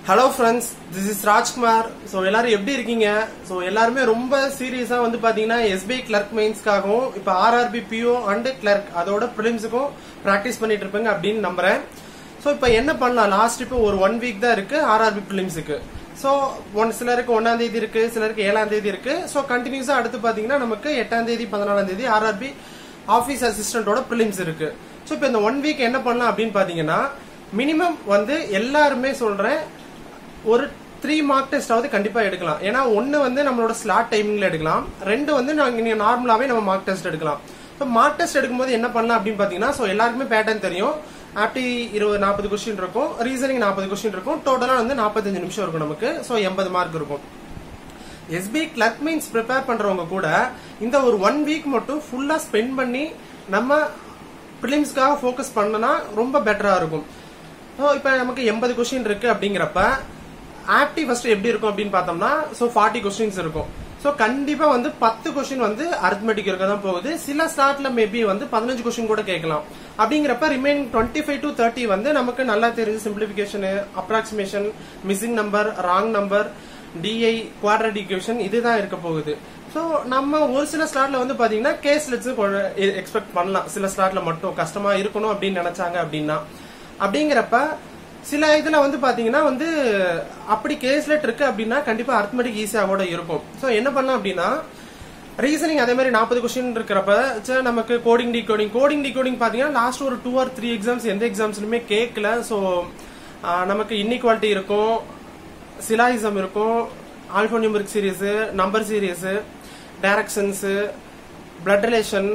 hello friends this is Rajkumar so எல்லாரும் எப்படி இருக்கீங்க ஸோ எல்லாருமே ரொம்ப சீரியஸா வந்து பாத்தீங்கன்னா எஸ்பிஐ கிளர்க் மெயின்ஸ்க்காகவும் இப்போ ஆர்ஆர்பி பிஓ அண்ட் கிளர்க் அதோட ப்ரிலிம்ஸுக்கும் ப்ராக்டிஸ் பண்ணிட்டு இருப்பேங்க அப்படின்னு நம்புறேன் ஸோ இப்போ என்ன பண்ணலாம் லாஸ்ட் இப்போ ஒரு ஒன் வீக் தான் இருக்கு ஆர்ஆர்பி ப்ரிலிம்ஸுக்கு ஸோ ஒன் சிலருக்கு ஒன்னாம் தேதி இருக்கு சிலருக்கு ஏழாம் தேதி இருக்கு ஸோ கண்டினியூஸா அடுத்து பாத்தீங்கன்னா நமக்கு எட்டாம் தேதி பதினாலாம் தேதி ஆர்ஆர்பி ஆஃபீஸ் அசிஸ்டன்டோட ப்ரிலிம்ஸ் இருக்கு ஸோ இப்போ இந்த ஒன் வீக் என்ன பண்ணலாம் அப்படின்னு பாத்தீங்கன்னா மினிமம் வந்து எல்லாருமே சொல்றேன் ஒரு த்ரீ மார்க் டெஸ்டாவது கண்டிப்பா எடுக்கலாம் ஏன்னா ஒன்னு வந்து நம்மளோட ஸ்லாட் டைமிங்ல எடுக்கலாம் ரெண்டு வந்து நாங்க நீங்க நார்மலாவே நம்ம மார்க் டெஸ்ட் எடுக்கலாம் ஸோ மார்க் டெஸ்ட் எடுக்கும்போது என்ன பண்ணலாம் அப்படின்னு பாத்தீங்கன்னா ஸோ எல்லாருக்குமே பேட்டர்ன் தெரியும் ஆப்டி இருபது நாற்பது கொஸ்டின் இருக்கும் ரீசனிங் நாற்பது கொஸ்டின் இருக்கும் டோட்டலா வந்து நாற்பத்தஞ்சு நிமிஷம் இருக்கும் நமக்கு ஸோ எண்பது மார்க் இருக்கும் எஸ்பி கிளர்க் மீன்ஸ் ப்ரிப்பேர் பண்றவங்க கூட இந்த ஒரு ஒன் வீக் மட்டும் ஃபுல்லா ஸ்பெண்ட் பண்ணி நம்ம ப்ரிலிம்ஸ்க்காக ஃபோக்கஸ் பண்ணனா ரொம்ப பெட்டரா இருக்கும் ஸோ இப்போ நமக்கு எண்பது கொஸ்டின் இருக்கு அப்படிங்கிறப்ப ஆப்டி ஃபர்ஸ்ட் எப்படி இருக்கும் அப்படின்னு பார்த்தோம்னா ஸோ ஃபார்ட்டி கொஸ்டின்ஸ் இருக்கும் ஸோ கண்டிப்பா வந்து பத்து கொஸ்டின் வந்து அரித்மெட்டிக் இருக்க தான் போகுது சில ஸ்டார்ட்ல மேபி வந்து பதினஞ்சு கொஸ்டின் கூட கேட்கலாம் அப்படிங்கிறப்ப remaining twenty five to thirty வந்து நமக்கு நல்லா தெரிஞ்ச simplification approximation missing number wrong number DI quadratic equation இதுதான் இருக்க போகுது ஸோ நம்ம ஒரு சில ஸ்லாட்ல வந்து பாத்தீங்கன்னா கேஸ் லெட்ஸ் எக்ஸ்பெக்ட் பண்ணலாம் சில ஸ்லாட்ல மட்டும் கஷ்டமா இருக்கணும் அப்படின்னு நினைச்சாங்க அப்படின்னா அப்படிங்கிறப்ப சில இதுல வந்து பாத்தீங்கன்னா வந்து அப்படி கேஸ்லெட் இருக்கு அப்படின்னா கண்டிப்பா அர்த்தமெட்டிக் ஈஸியா கூட இருக்கும் ஸோ என்ன பண்ணலாம் அப்படின்னா ரீசனிங் அதே மாதிரி நாற்பது கொஸ்டின் இருக்கிறப்ப சரி, நமக்கு coding decoding coding decoding பாத்தீங்கன்னா லாஸ்ட் ஒரு டூ ஆர் த்ரீ எக்ஸாம்ஸ் எந்த எக்ஸாம்ஸ்லுமே கேட்கல ஸோ நமக்கு இன்இக்வாலிட்டி இருக்கும் சிலாயிசம் இருக்கும் alphanumeric series number series directions blood relation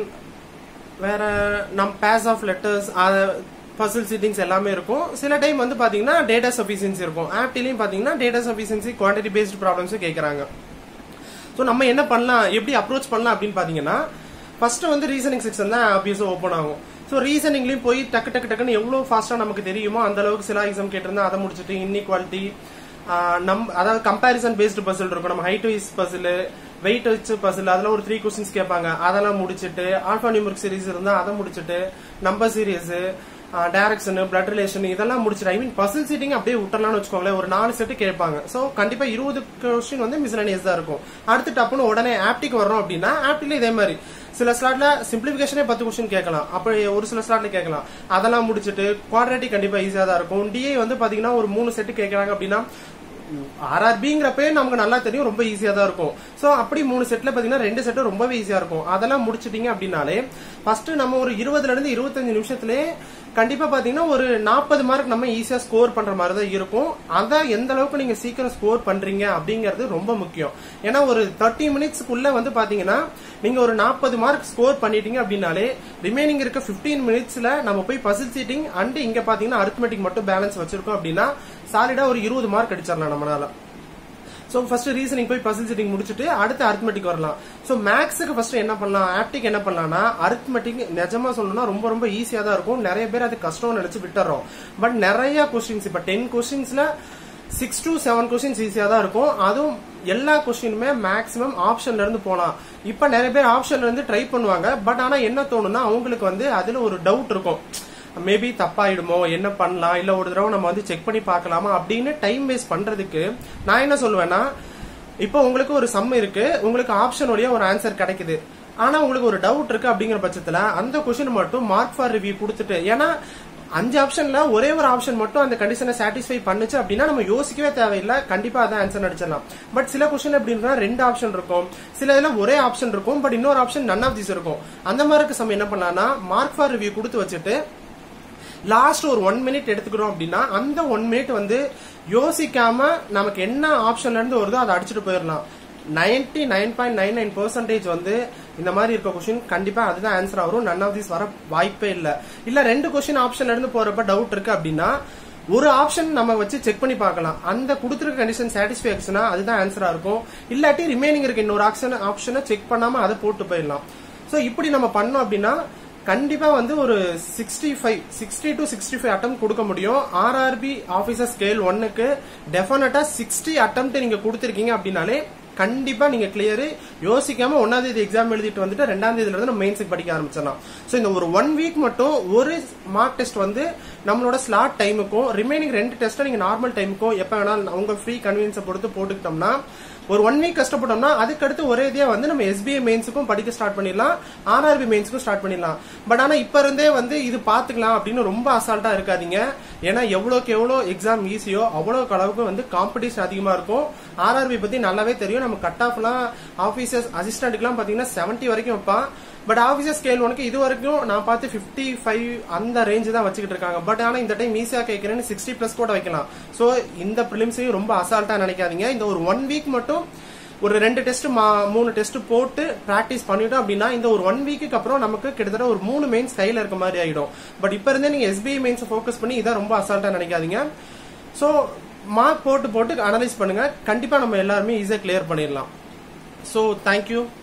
வேற நம் base of letters puzzle seatings எல்லாமே இருக்கும் சில டைம் வந்து பாத்தீங்கன்னா டேட்டா சஃபிஷியன்சி இருக்கும் ஆப்டிலையும் பாத்தீங்கன்னா data sufficiency quantity based problems கேட்கறாங்க ஸோ நம்ம என்ன பண்ணலாம் எப்படி அப்ரோச் பண்ணலாம் அப்படின்னு பாத்தீங்கன்னா ஃபர்ஸ்ட் வந்து ரீசனிங் செக்ஷன் தான் ஆப்வியஸா ஓப்பன் ஆகும் ஸோ ரீசனிங்லயும் போய் டக்கு டக்கு டக்குன்னு எவ்வளவு ஃபாஸ்டா நமக்கு தெரியுமோ அந்த அளவுக்கு சில எக்ஸாம் கேட்டிருந்தா அதை முடிச்சுட்டு இன்இக்வாலிட்டி நம் அதாவது கம்பேரிசன் பேஸ்டு பசில் இருக்கும் நம்ம ஹைட் வைஸ் பசில் வெயிட் வச்சு பசில் அதெல்லாம் ஒரு த்ரீ கொஸ்டின்ஸ் கேட்பாங்க அதெல்லாம் முடிச்சுட்டு ஆல்பா நியூமரிக் சீரிஸ் இருந்தா அதை முடிச்சுட்டு number series direction blood relation இதெல்லாம் முடிச்சுட்டு ஐ மீன் பசில் சீட்டிங் அப்படியே விட்டலாம்னு வச்சுக்கோங்களேன் ஒரு நாலு செட்டு கேட்பாங்க ஸோ கண்டிப்பா இருபது கொஸ்டின் வந்து மிஸ்லனியஸ் தான் இருக்கும் அடுத்து டப்புன்னு உடனே ஆப்டிக்கு வரோம் அப்படின்னா ஆப்டில இதே மாதிரி சில ஸ்லாட்ல சிம்பிளிபிகேஷனே பத்து கொஸ்டின் கேட்கலாம் அப்படி ஒரு சில ஸ்லாட்ல கேட்கலாம் அதெல்லாம் முடிச்சுட்டு குவாட்ரேட்டிக் கண்டிப்பா ஈஸியா தான் இருக்கும் டிஏ வந்து பாத்தீங்கன்னா ஒரு மூணு செட்டு கேட்கறாங்க அப்படின்னா ஆர்ஆர்பிங்கிறப்பே நமக்கு நல்லா தெரியும் ரொம்ப ஈஸியா தான் இருக்கும் சோ அப்படி மூணு செட்ல பாத்தீங்கன்னா ரெண்டு செட்டும் ரொம்பவே ஈஸியா இருக்கும் அதெல்லாம் முடிச்சிட்டீங்க அப்படின்னாலே ஃபர்ஸ்ட் நம்ம ஒரு இருபதுல இருந்து இருபத்தஞ்சு நிமிஷத்துலயே கண்டிப்பா பாத்தீங்கன்னா ஒரு நாற்பது மார்க் நம்ம ஈஸியா ஸ்கோர் பண்ற மாதிரி தான் இருக்கும் அதை எந்த அளவுக்கு நீங்க சீக்கிரம் ஸ்கோர் பண்றீங்க அப்படிங்கிறது ரொம்ப முக்கியம் ஏன்னா ஒரு தேர்ட்டி மினிட்ஸ்க்குள்ள வந்து பாத்தீங்கன்னா நீங்க ஒரு நாற்பது மார்க் ஸ்கோர் பண்ணிட்டீங்க அப்படின்னாலே ரிமைனிங் இருக்க 15 மினிட்ஸ்ல நம்ம போய் பசில் சீட்டிங் அண்ட் இங்க பாத்தீங்கன்னா அரித்மெட்டிக் மட்டும் பேலன்ஸ் வச்சிருக்கோம் அப்படின்னா சாலிடா ஒரு இருபது மார்க் அடிச்சிடலாம் நம்மளால சோ ஃபர்ஸ்ட் ரீசனிங் போய் பசில் செட்டிங் முடிச்சுட்டு அடுத்து அரித்மெட்டிக் வரலாம் சோ மேக்ஸுக்கு ஃபர்ஸ்ட் என்ன பண்ணலாம் ஆப்டிக் என்ன பண்ணலாம்னா அரித்மெட்டிக் நிஜமா சொல்லணும்னா ரொம்ப ரொம்ப ஈஸியா தான் இருக்கும் நிறைய பேர் அது கஷ்டம்னு நினைச்சு விட்டுறோம் பட் நிறைய கொஸ்டின்ஸ் இப்ப டென் கொஸ்டின்ஸ்ல சிக்ஸ் டு செவன் கொஸ்டின்ஸ் ஈஸியா தான் இருக்கும் அதுவும் எல்லா கொஸ்டினுமே மேக்ஸிமம் ஆப்ஷன்ல இருந்து போலாம் இப்ப நிறைய பேர் ஆப்ஷன்ல இருந்து ட்ரை பண்ணுவாங்க பட் ஆனா என்ன தோணும்னா அவங்களுக்கு வந்து அதுல ஒரு டவுட் இருக்கும் மேபி தப்பாயிடுமோ என்ன பண்ணலாம் இல்ல ஒரு தடவை நம்ம வந்து செக் பண்ணி பார்க்கலாமா அப்படின்னு டைம் வேஸ்ட் பண்றதுக்கு நான் என்ன சொல்லுவேன்னா இப்போ உங்களுக்கு ஒரு சம் இருக்கு உங்களுக்கு ஆப்ஷன் வழியா ஒரு ஆன்சர் கிடைக்குது ஆனா உங்களுக்கு ஒரு டவுட் இருக்கு அப்படிங்கிற பட்சத்துல அந்த கொஸ்டின் மட்டும் மார்க் ஃபார் ரிவ்யூ கொடுத்துட்டு ஏன்னா அஞ்சு ஆப்ஷன்ல ஒரே ஒரு ஆப்ஷன் மட்டும் அந்த கண்டிஷனை சாட்டிஸ்ஃபை பண்ணுச்சு அப்படின்னா நம்ம யோசிக்கவே தேவையில்லை கண்டிப்பா அதான் ஆன்சர் அடிச்சிடலாம் பட் சில கொஸ்டின் எப்படின்னா ரெண்டு ஆப்ஷன் இருக்கும் சில இதுல ஒரே ஆப்ஷன் இருக்கும் பட் இன்னொரு ஆப்ஷன் நன் ஆஃப் திஸ் இருக்கும் அந்த மாதிரி இருக்க சமயம் என்ன பண்ணலாம்னா மார்க் ஃபார் ரிவ்யூ கொடுத்து வச்சுட்டு லாஸ்ட் ஒரு ஒன் மினிட் எடுத்துக்கிறோம் அப்படின்னா அந்த ஒன் மினிட் வந்து யோசிக்காம நமக்கு என்ன ஆப்ஷன்ல இருந்து வருதோ அதை அடிச்சுட்டு போயிடலாம் ninety nine point nine nine percentage வந்து இந்த மாதிரி இருக்க கொஸ்டின் கண்டிப்பா அதுதான் ஆன்சர் ஆகும் நன் ஆஃப் திஸ் வர வாய்ப்பே இல்ல இல்ல ரெண்டு கொஸ்டின் ஆப்ஷன்ல இருந்து போறப்ப டவுட் இருக்கு அப்படின்னா ஒரு ஆப்ஷன் நம்ம வச்சு செக் பண்ணி பார்க்கலாம் அந்த கொடுத்துருக்க கண்டிஷன் சாட்டிஸ்ஃபை ஆச்சுன்னா அதுதான் ஆன்சரா இருக்கும் இல்லாட்டி ரிமைனிங் இருக்க இன்னொரு ஆப்ஷன் ஆப்ஷனை செக் பண்ணாம அதை போட்டு போயிடலாம் சோ இப்படி நம்ம பண்ணோம் அப்படின்னா கண்டிப்பா வந்து ஒரு sixty five sixty two sixty five attempt கொடுக்க முடியும் ஆர்ஆர்பி ஆபீசர் ஸ்கேல் ஒன்னுக்கு டெஃபினட்டா சிக்ஸ்டி அட்டம் நீங்க கொடுத்துருக்கீங்க அப்படின்னாலே கண்டிப்பா நீங்க கிளியர் யோசிக்காம ஒன்னாம் தேதி எக்ஸாம் எழுதிட்டு வந்துட்டு ரெண்டாம் தேதியில இருந்து நம்ம மெயின்ஸுக்கு படிக்க ஆரம்பிச்சிடலாம் சோ இந்த ஒரு ஒன் வீக் மட்டும் ஒரு மார்க் டெஸ்ட் வந்து நம்மளோட ஸ்லாட் டைமுக்கும் ரிமைனிங் ரெண்டு டெஸ்ட்டை நீங்க நார்மல் டைமுக்கும் எப்ப வேணாலும் உங்க ஃப்ரீ கன்வீனியன்ஸை பொறுத்து போட்டுக்கிட்டோம்னா ஒரு ஒன் வீக் கஷ்டப்பட்டோம்னா அதுக்கடுத்து ஒரே இதே வந்து நம்ம எஸ்பிஐ மெயின்ஸுக்கும் படிக்க ஸ்டார்ட் பண்ணிடலாம் ஆர்ஆர்பி மெயின்ஸுக்கும் ஸ்டார்ட் பண்ணிடலாம் பட் ஆனா இப்ப இருந்தே வந்து இது பாத்துக்கலாம் அப்படின்னு ரொம்ப அசால்ட்டா இருக்காதீங்க ஏன்னா எவ்வளவுக்கு எவ்வளவு எக்ஸாம் ஈஸியோ அவ்வளவுக்கு அளவுக்கு வந்து காம்படிஷன் அதிகமா இருக்கும் ஆர்ஆர்பி பத்தி நல்லாவே தெரியும் நம்ம கட் ஆஃப்லாம் ஆபீசர்ஸ் அசிஸ்டன்ட்க்குலாம் பாத்தீங்கன்னா 70 வரைக்கும் வைப்பான் பட் ஆபீசர் ஸ்கேல் உனக்கு இது வரைக்கும் நான் பார்த்து 55 ஃபைவ் அந்த ரேஞ்ச் தான் வச்சுக்கிட்டு இருக்காங்க பட் ஆனா இந்த டைம் ஈஸியா கேட்கறேன்னு சிக்ஸ்டி பிளஸ் கூட வைக்கலாம் சோ இந்த ப்ரிலிம்ஸையும் ரொம்ப அசால்ட்டா நினைக்காதீங்க இந்த ஒரு ஒன் வீக் மட்டும் ஒரு ரெண்டு டெஸ்ட் மூணு டெஸ்ட் போட்டு பிராக்டிஸ் பண்ணிட்டோம் அப்படின்னா இந்த ஒரு ஒன் வீக்கு அப்புறம் நமக்கு கிட்டத்தட்ட ஒரு மூணு மெயின்ஸ் கையில இருக்க மாதிரி ஆயிடும் பட் இப்ப இருந்தே நீங்க எஸ்பிஐ மெயின்ஸ் ஃபோக்கஸ் பண்ணி இதான் ரொம்ப அசால்ட்டா நினைக்காதீங்க சோ மார்க் போட்டு போட்டு அனலைஸ் பண்ணுங்க கண்டிப்பா நம்ம எல்லாருமே ஈஸியா கிளியர் பண்ணிடலாம் ஸோ தேங்க்யூ